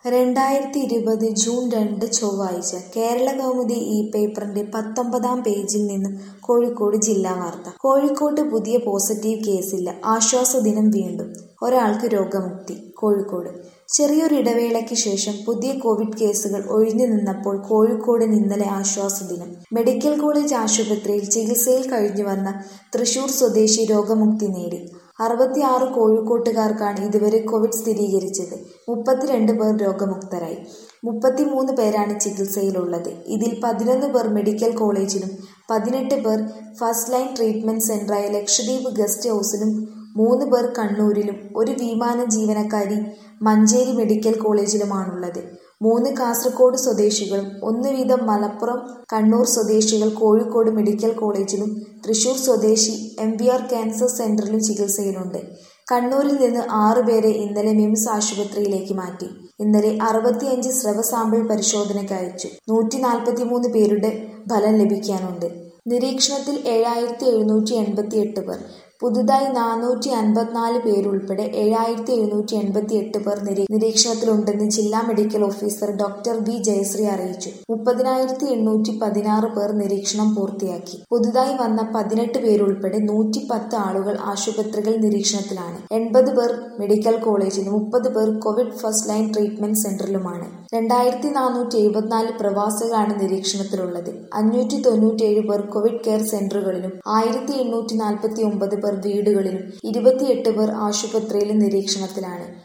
രണ്ടായിരത്തി ഇരുപത് ജൂൺ രണ്ട് ചൊവ്വാഴ്ച കേരളകൗമുദി ഈ പേപ്പറിന്റെ പത്തൊമ്പതാം പേജിൽ നിന്നും കോഴിക്കോട് ജില്ലാ വാർത്ത കോഴിക്കോട്ട് പുതിയ പോസിറ്റീവ് കേസില്ല ആശ്വാസദിനം വീണ്ടും ഒരാൾക്ക് രോഗമുക്തി കോഴിക്കോട് ചെറിയൊരു ഇടവേളയ്ക്ക് ശേഷം പുതിയ കോവിഡ് കേസുകൾ ഒഴിഞ്ഞു നിന്നപ്പോൾ കോഴിക്കോടിന് ഇന്നലെ ആശ്വാസദിനം മെഡിക്കൽ കോളേജ് ആശുപത്രിയിൽ ചികിത്സയിൽ കഴിഞ്ഞു വന്ന തൃശൂർ സ്വദേശി രോഗമുക്തി നേടി അറുപത്തിയാറ് കോഴിക്കോട്ടുകാർക്കാണ് ഇതുവരെ കോവിഡ് സ്ഥിരീകരിച്ചത് മുപ്പത്തിരണ്ട് പേർ രോഗമുക്തരായി മുപ്പത്തിമൂന്ന് പേരാണ് ചികിത്സയിലുള്ളത് ഇതിൽ പതിനൊന്ന് പേർ മെഡിക്കൽ കോളേജിലും പതിനെട്ട് പേർ ഫസ്റ്റ് ലൈൻ ട്രീറ്റ്മെന്റ് സെന്ററായ ലക്ഷദ്വീപ് ഗസ്റ്റ് ഹൗസിലും മൂന്ന് പേർ കണ്ണൂരിലും ഒരു വിമാന ജീവനക്കാരി മഞ്ചേരി മെഡിക്കൽ കോളേജിലുമാണുള്ളത് മൂന്ന് കാസർഗോഡ് സ്വദേശികളും ഒന്ന് വീതം മലപ്പുറം കണ്ണൂർ സ്വദേശികൾ കോഴിക്കോട് മെഡിക്കൽ കോളേജിലും തൃശൂർ സ്വദേശി എം വി ആർ ക്യാൻസർ സെന്ററിലും ചികിത്സയിലുണ്ട് കണ്ണൂരിൽ നിന്ന് ആറ് പേരെ ഇന്നലെ മിംസ് ആശുപത്രിയിലേക്ക് മാറ്റി ഇന്നലെ അറുപത്തിയഞ്ച് സ്രവ സാമ്പിൾ പരിശോധനയ്ക്ക് അയച്ചു നൂറ്റി നാൽപ്പത്തിമൂന്ന് പേരുടെ ഫലം ലഭിക്കാനുണ്ട് നിരീക്ഷണത്തിൽ ഏഴായിരത്തി എഴുന്നൂറ്റി എൺപത്തി എട്ട് പേർ പുതുതായി നാനൂറ്റി അൻപത്തിനാല് പേരുൾപ്പെടെ ഏഴായിരത്തി എഴുന്നൂറ്റി എൺപത്തി എട്ട് പേർ നിരീ നിരീക്ഷണത്തിലുണ്ടെന്ന് ജില്ലാ medical officer doctor V Jayasree അറിയിച്ചു മുപ്പതിനായിരത്തി എണ്ണൂറ്റി പതിനാറ് പേർ നിരീക്ഷണം പൂർത്തിയാക്കി പുതുതായി വന്ന പതിനെട്ട് പേരുൾപ്പെടെ നൂറ്റി പത്ത് ആളുകൾ ആശുപത്രികൾ നിരീക്ഷണത്തിലാണ് എൺപത് പേർ മെഡിക്കൽ കോളേജിലും മുപ്പത് പേർ കോവിഡ് ഫസ്റ്റ് ലൈൻ ട്രീറ്റ്മെന്റ് സെന്ററിലുമാണ് രണ്ടായിരത്തി നാനൂറ്റി എഴുപത്തിനാല് പ്രവാസികളാണ് നിരീക്ഷണത്തിലുള്ളത് അഞ്ഞൂറ്റി തൊണ്ണൂറ്റിയേഴ് പേർ കോവിഡ് കെയർ സെന്ററുകളിലും ആയിരത്തി എണ്ണൂറ്റി നാൽപ്പത്തി ഒമ്പത് പേർ വീടുകളിലും ഇരുപത്തിയെട്ട് പേർ ആശുപത്രിയിലും നിരീക്ഷണത്തിലാണ്